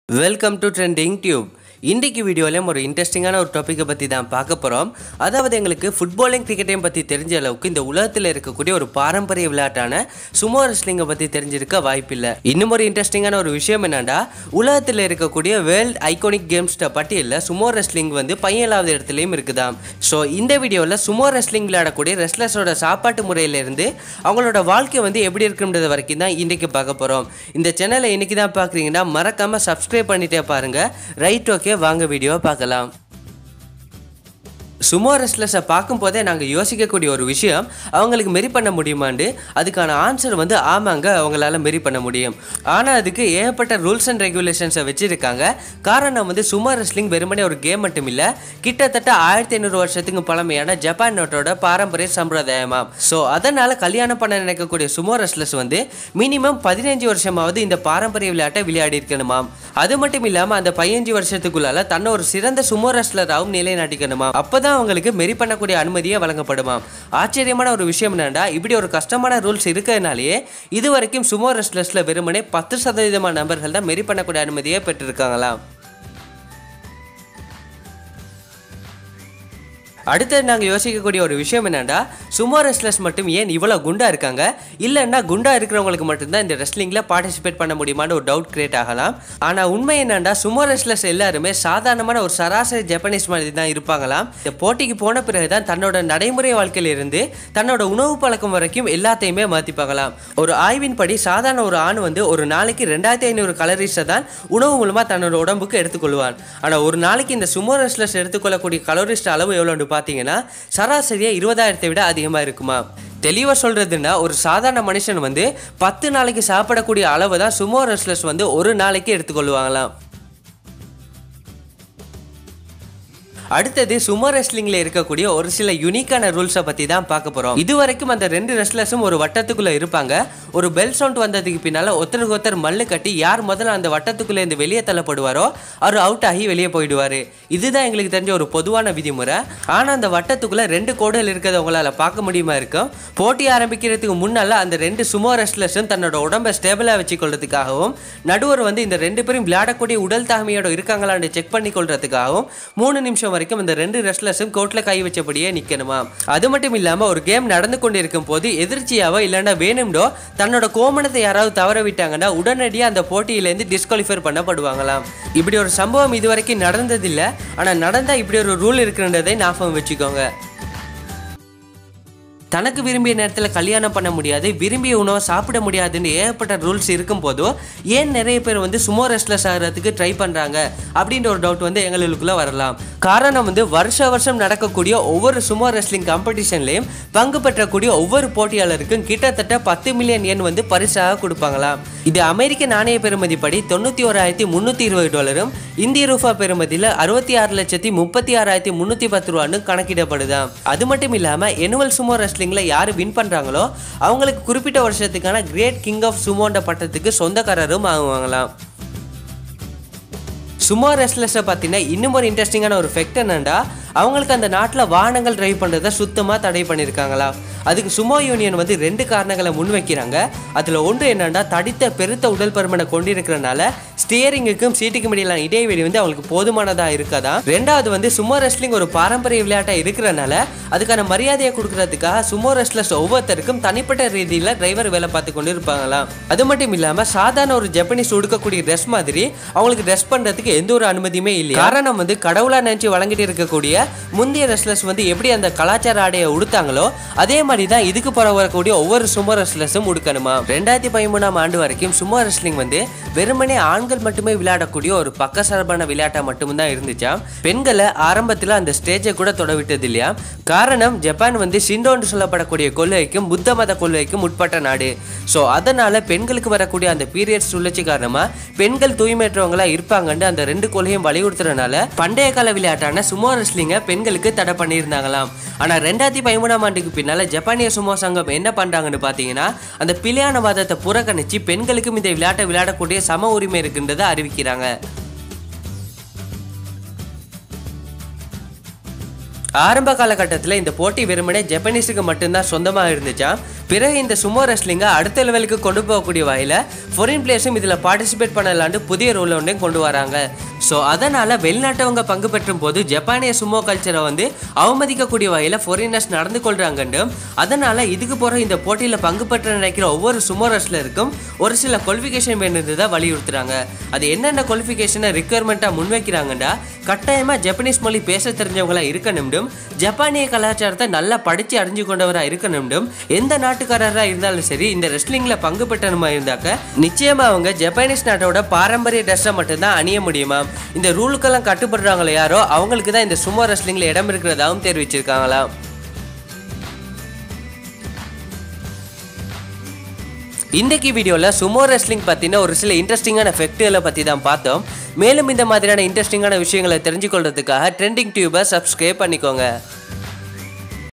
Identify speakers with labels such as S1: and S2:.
S1: welcome to trending tube இன்றைக்கு வீடியோலையும் ஒரு இன்ட்ரெஸ்டிங்கான ஒரு டாப்பிக்கை பற்றி தான் பார்க்க போகிறோம் அதாவது எங்களுக்கு ஃபுட்பாலையும் கிரிக்கெட்டையும் பற்றி தெரிஞ்ச அளவுக்கு இந்த உலகத்தில் இருக்கக்கூடிய ஒரு பாரம்பரிய விளையாட்டான சுமோ ரெஸ்லிங்கை பற்றி தெரிஞ்சிருக்க வாய்ப்பில்லை இன்னும் ஒரு இன்ட்ரெஸ்டிங்கான ஒரு விஷயம் என்னன்னா உலகத்தில் இருக்கக்கூடிய வேர்ல்ட் ஐகானிக் கேம்ஸ் பட்டியலில் சுமோ ரெஸ்லிங் வந்து பதினேழாவது இடத்துலையும் இருக்குதாம் ஸோ இந்த வீடியோவில் சுமோ ரெஸ்லிங் விளையாடக்கூடிய ரெஸ்லர்ஸோட சாப்பாட்டு முறையிலிருந்து அவங்களோட வாழ்க்கை வந்து எப்படி இருக்குன்றது வரைக்கும் தான் இன்றைக்கி பார்க்க போகிறோம் இந்த சேனலை இன்னைக்கு தான் பார்க்குறீங்கன்னா மறக்காமல் சப்ஸ்கிரைப் பண்ணிட்டே பாருங்கள் ரைட் ஓகே வாங்க வீடியோவை பார்க்கலாம் சுமோ ரெஸ்லர்ஸை பார்க்கும்போதே நாங்கள் யோசிக்கக்கூடிய ஒரு விஷயம் அவங்களுக்கு மெரி பண்ண முடியுமாண்டு அதுக்கான ஆன்சர் வந்து ஆமாங்க அவங்களால மெரி பண்ண முடியும் ஆனால் அதுக்கு ஏகப்பட்ட ரூல்ஸ் அண்ட் ரெகுலேஷன்ஸை வச்சுருக்காங்க காரணம் வந்து சுமோ ரெஸ்லிங் வெறுமனே ஒரு கேம் மட்டும் இல்லை கிட்டத்தட்ட ஆயிரத்தி ஐநூறு வருஷத்துக்கு பழமையான ஜப்பான் நாட்டோட பாரம்பரிய சம்பிரதாயமாம் ஸோ அதனால் கல்யாணம் பண்ண நினைக்கக்கூடிய சுமோ ரெஸ்லர்ஸ் வந்து மினிமம் பதினஞ்சு வருஷமாவது இந்த பாரம்பரிய விளையாட்டை விளையாடி இருக்கணுமாம் அது மட்டும் இல்லாமல் அந்த பதினஞ்சு வருஷத்துக்குள்ளால தன்னை ஒரு சிறந்த சுமோ ரெஸ்லராகவும் நிலைநாட்டிக்கணுமா அப்பதான் அவங்களுக்கு மெரி பண்ணக்கூடிய அனுமதியே வழங்கப்படுமாம் ஆச்சரியமான ஒரு விஷயம் என்னடா இப்படி ஒரு கஷ்டமான ரூல்ஸ் இருக்கிறதுனாலேயே இது வரைக்கும் சுமோ ரெஸ்லர்ஸ்ல வெறுமனே பத்து சதவீதமான நபர்கள் தான் மெரி பண்ணக்கூடிய அனுமதியை பெற்றிருக்காங்களாம் அடுத்து நாங்கள் யோசிக்கக்கூடிய ஒரு விஷயம் என்னன்னா சுமோ ரெஸ்லர்ஸ் மட்டும் ஏன் இவ்வளோ குண்டா இருக்காங்க இல்லைன்னா குண்டா இருக்கிறவங்களுக்கு மட்டும்தான் இந்த ரெஸ்லிங்கில் பார்ட்டிசிபேட் பண்ண முடியுமான்னு ஒரு டவுட் கிரியேட் ஆகலாம் ஆனால் உண்மை என்னன்னா சுமோ ரெஸ்லர்ஸ் எல்லாருமே சாதாரணமான ஒரு சராசரி ஜப்பனீஸ் மாதிரி தான் இருப்பாங்களாம் இந்த போட்டிக்கு போன பிறகு தான் தன்னோட நடைமுறை வாழ்க்கையில இருந்து தன்னோட உணவு பழக்கம் வரைக்கும் எல்லாத்தையுமே மாற்றிப்பாங்களாம் ஒரு ஆய்வின்படி சாதாரண ஒரு ஆண் வந்து ஒரு நாளைக்கு ரெண்டாயிரத்தி ஐநூறு கலரிஸை தான் உணவு மூலமாக தன்னோட உடம்புக்கு எடுத்துக்கொள்வான் ஆனால் ஒரு நாளைக்கு இந்த சுமோ ரெஸ்லர்ஸ் எடுத்துக்கொள்ளக்கூடிய கலோரிஸ்ட் அளவு எவ்வளோன்னு பார்த்தீங்கன்னா சராசரியாக இருபதாயிரத்தை விட அதிகமாக இருக்குமா தெளிவாக சொல்கிறதுன்னா ஒரு சாதாரண மனுஷன் வந்து பத்து நாளைக்கு சாப்பிடக்கூடிய அளவு தான் சுமோ ரெஸ்லர்ஸ் வந்து ஒரு நாளைக்கு எடுத்துக்கொள்வாங்களாம் அடுத்தது சுமோ ரெஸ்லிங்ல இருக்கக்கூடிய ஒரு சில யுனிக்கான ரூல்ஸை பத்தி தான் பார்க்க போறோம் இது வரைக்கும் அந்த ரெண்டு ரெஸ்லர்ஸும் ஒரு வட்டத்துக்குள்ள இருப்பாங்க ஒரு பெல் சவுண்ட் வந்ததுக்கு பின்னால ஒருத்தருக்கு ஒருத்தர் மல்லு கட்டி யார் முதல்ல அந்த வட்டத்துக்குள்ள இருந்து வெளியே தள்ளப்படுவாரோ அவர் அவுட் ஆகி வெளியே போயிடுவாரு இதுதான் எங்களுக்கு தெரிஞ்ச ஒரு பொதுவான விதிமுறை ஆனா அந்த வட்டத்துக்குள்ள ரெண்டு கோடுகள் இருக்கிறத உங்களால பார்க்க முடியுமா இருக்கும் போட்டி ஆரம்பிக்கிறதுக்கு முன்னால அந்த ரெண்டு சுமோ ரெஸ்லர்ஸும் தன்னோட உடம்பை ஸ்டேபிளா வச்சுக்கொள்றதுக்காகவும் நடுவர் வந்து இந்த ரெண்டு பேரும் விளையாடக்கூடிய உடல் தாழ்மையோட இருக்காங்களான்னு செக் பண்ணி கொள்றதுக்காகவும் மூணு நிமிஷம் வரைக்கும் இந்த ரெண்டு ரெஸ்லர்ஸும் கோர்ட்ல கை வச்சபடியே நிக்கணுமா அது மட்டும் இல்லாம ஒரு கேம் நடந்து கொண்டிருக்கும் போது எதிர்ச்சியாவோ இல்லைன்னா வேணும்டோ தன்னோட கோமணத்தை யாராவது தவற விட்டாங்கன்னா உடனடியாக அந்த போட்டியிலேருந்து டிஸ்குவாலிஃபை பண்ணப்படுவாங்களாம் இப்படி ஒரு சம்பவம் இது வரைக்கும் நடந்ததில்லை ஆனால் நடந்தால் இப்படி ஒரு ரூல் இருக்குன்றதை ஞாபகம் வச்சுக்கோங்க தனக்கு விரும்பிய நேரத்தில் கல்யாணம் பண்ண முடியாது விரும்பிய உணவை சாப்பிட முடியாதுன்னு ஏகப்பட்ட ரூல்ஸ் இருக்கும் போதும் ஏன் நிறைய பேர் வந்து சுமோ ரெஸ்லர்ஸ் ஆகிறதுக்கு ட்ரை பண்ணுறாங்க அப்படின்ற ஒரு டவுட் வந்து எங்களுக்குள்ளே வரலாம் காரணம் வந்து வருஷ வருஷம் நடக்கக்கூடிய ஒவ்வொரு சுமோ ரெஸ்லிங் காம்படிஷன்லையும் பங்கு பெற்றக்கூடிய ஒவ்வொரு போட்டியாளருக்கும் கிட்டத்தட்ட பத்து மில்லியன் எண் வந்து பரிசாக கொடுப்பாங்களாம் இது அமெரிக்க நாணய பெறுமதிப்படி தொண்ணூற்றி ஓராயிரத்தி முந்நூற்றி இருபது டாலரும் இந்திய ரூபா பெறுமதியில் அறுபத்தி ஆறு லட்சத்தி முப்பத்தி ஆறாயிரத்தி முந்நூற்றி பத்து ரூபான்னு கணக்கிடப்படுதாம் அது மட்டும் இல்லாமல் எனுவல் சுமோ ரெஸ்லிங்கில் யார் வின் பண்ணுறாங்களோ அவங்களுக்கு குறிப்பிட்ட வருஷத்துக்கான கிரேட் கிங் ஆஃப் சுமோன்ற பட்டத்துக்கு சொந்தக்காரரும் ஆகுவாங்களாம் சுமோ ரெஸ்லர்ஸை பார்த்தீங்கன்னா இன்னும் ஒரு இன்ட்ரெஸ்டிங்கான ஒரு ஃபெக்ட் என்னண்டா அவங்களுக்கு அந்த நாட்டில் வாகனங்கள் டிரைவ் பண்ணுறதை சுத்தமாக தடை பண்ணியிருக்காங்களா அதுக்கு சுமோ யூனியன் வந்து ரெண்டு காரணங்களை முன்வைக்கிறாங்க அதில் ஒன்று என்னன்னா தடித்த பெருத்த உடல் பருமனை கொண்டிருக்கிறனால ஸ்டியரிங்குக்கும் சீட்டுக்கும் இடையிலான இடைவெளி வந்து அவங்களுக்கு போதுமானதாக இருக்காதா ரெண்டாவது வந்து சுமோ ரெஸ்லிங் ஒரு பாரம்பரிய விளையாட்டாக இருக்கிறனால அதுக்கான மரியாதையை கொடுக்கறதுக்காக சுமோ ரெஸ்லர்ஸ் ஒவ்வொருத்தருக்கும் தனிப்பட்ட ரீதியில் டிரைவர் வேலை பார்த்து கொண்டு இருப்பாங்களாம் அது மட்டும் இல்லாமல் சாதாரண ஒரு ஜப்பனீஸ் உடுக்கக்கூடிய ட்ரெஸ் மாதிரி அவங்களுக்கு ட்ரெஸ் பண்ணுறதுக்கு எந்த ஒரு அனுமதியுமே இல்லை காரணம் வந்து கடவுளாக நினச்சி வழங்கிட்டு இருக்கக்கூடிய முந்தைய ரெஸ்லர்ஸ் வந்து எப்படி அந்த கலாச்சார ஆடையை உடுத்தாங்களோ அதே மாதிரி தான் இதுக்கு பிறகு வரக்கூடிய ஒவ்வொரு சுமோ ரெஸ்லர்ஸும் உடுக்கணுமா ரெண்டாயிரத்தி பதிமூணாம் ஆண்டு வரைக்கும் சுமோ ரெஸ்லிங் வந்து வெறுமனே ஆண்கள் மட்டுமே விளையாடக்கூடிய ஒரு பக்கசார்பான விளையாட்டா மட்டும்தான் இருந்துச்சாம் பெண்களை ஆரம்பத்தில் அந்த ஸ்டேஜை கூட தொட விட்டது இல்லையா காரணம் ஜப்பான் வந்து சிண்டோன்னு சொல்லப்படக்கூடிய கொள்கைக்கும் புத்த மத கொள்கைக்கும் உட்பட்ட நாடு ஸோ அதனால பெண்களுக்கு வரக்கூடிய அந்த பீரியட்ஸ் சுழற்சி காரணமா பெண்கள் தூய்மையற்றவங்களா இருப்பாங்கன்னு அந்த ரெண்டு கொள்கையும் வலியுறுத்துறதுனால பண்டைய கால விளையாட்டான சுமோ ரெஸ்லிங்கை பெண்களுக்கு தடை பண்ணியிருந்தாங்களாம் ஆனால் ரெண்டாயிரத்தி பதிமூணாம் ஆண்டுக்கு பின்னால் ஜப்பானிய சுமோ சங்கம் என்ன பண்ணுறாங்கன்னு பார்த்தீங்கன்னா அந்த பிழையான வாதத்தை புறக்கணிச்சு பெண்களுக்கும் இந்த விளையாட்டை விளையாடக்கூடிய சம உரிமை இருக்குன்றதை அறிவிக்கிறாங்க ஆரம்ப காலகட்டத்தில் இந்த போட்டி வெறுமனே ஜப்பனீஸுக்கு மட்டும்தான் சொந்தமாக இருந்துச்சாம் பிறகு இந்த சுமோ ரெஸ்லிங்கை அடுத்த லெவலுக்கு கொண்டு போகக்கூடிய வகையில் ஃபாரின் பிளேயர்ஸும் இதில் பார்ட்டிசிபேட் பண்ணலான்ட்டு புதிய ரூல் ஒன்றையும் கொண்டு வராங்க ஸோ அதனால் வெளிநாட்டவங்க பங்கு பெற்றும் போது ஜப்பானிய சுமோ கல்ச்சரை வந்து அவமதிக்கக்கூடிய வகையில் ஃபாரினர்ஸ் நடந்து கொள்கிறாங்கன்னு அதனால் இதுக்கு போகிற இந்த போட்டியில் பங்கு பெற்ற நினைக்கிற ஒவ்வொரு சுமோ ரெஸ்லருக்கும் ஒரு சில குவாலிஃபிகேஷன் வேணுன்றதை வலியுறுத்துறாங்க அது என்னென்ன குவாலிஃபிகேஷனை ரிக்குவயர்மெண்ட்டாக முன்வைக்கிறாங்கன்னா கட்டாயமாக ஜப்பனீஸ் மொழி பேச தெரிஞ்சவங்களா இருக்கணும்டும் ஜப்பானிய கலாச்சாரத்தை நல்லா படித்து அறிஞ்சு கொண்டவராக இருக்கணும்டும் எந்த நாட்டுக்காரராக இருந்தாலும் சரி இந்த ரெஸ்லிங்கில் பங்கு பெற்றணுமா இருந்தாக்க நிச்சயமாக அவங்க ஜப்பானீஸ் நாட்டோட பாரம்பரிய ட்ரெஸ்ஸை மட்டும்தான் அணிய முடியுமா இந்த ரூலுக்கெல்லாம் கட்டுப்படுறாங்களோ யாரோ அவங்களுக்கு தான் இந்த சுமோ ரெஸ்லிங்கில் இடம் இருக்கிறதாகவும் தெரிவிச்சிருக்காங்களாம் இன்றைக்கி வீடியோவில் சுமோ ரெஸ்லிங் பற்றின ஒரு சில இன்ட்ரெஸ்டிங்கான ஃபெக்டுகளை பற்றி தான் பார்த்தோம் மேலும் இந்த மாதிரியான இன்ட்ரெஸ்டிங்கான விஷயங்களை தெரிஞ்சுக்கொள்றதுக்காக ட்ரெண்டிங் டியூபை சப்ஸ்கிரைப் பண்ணிக்கோங்க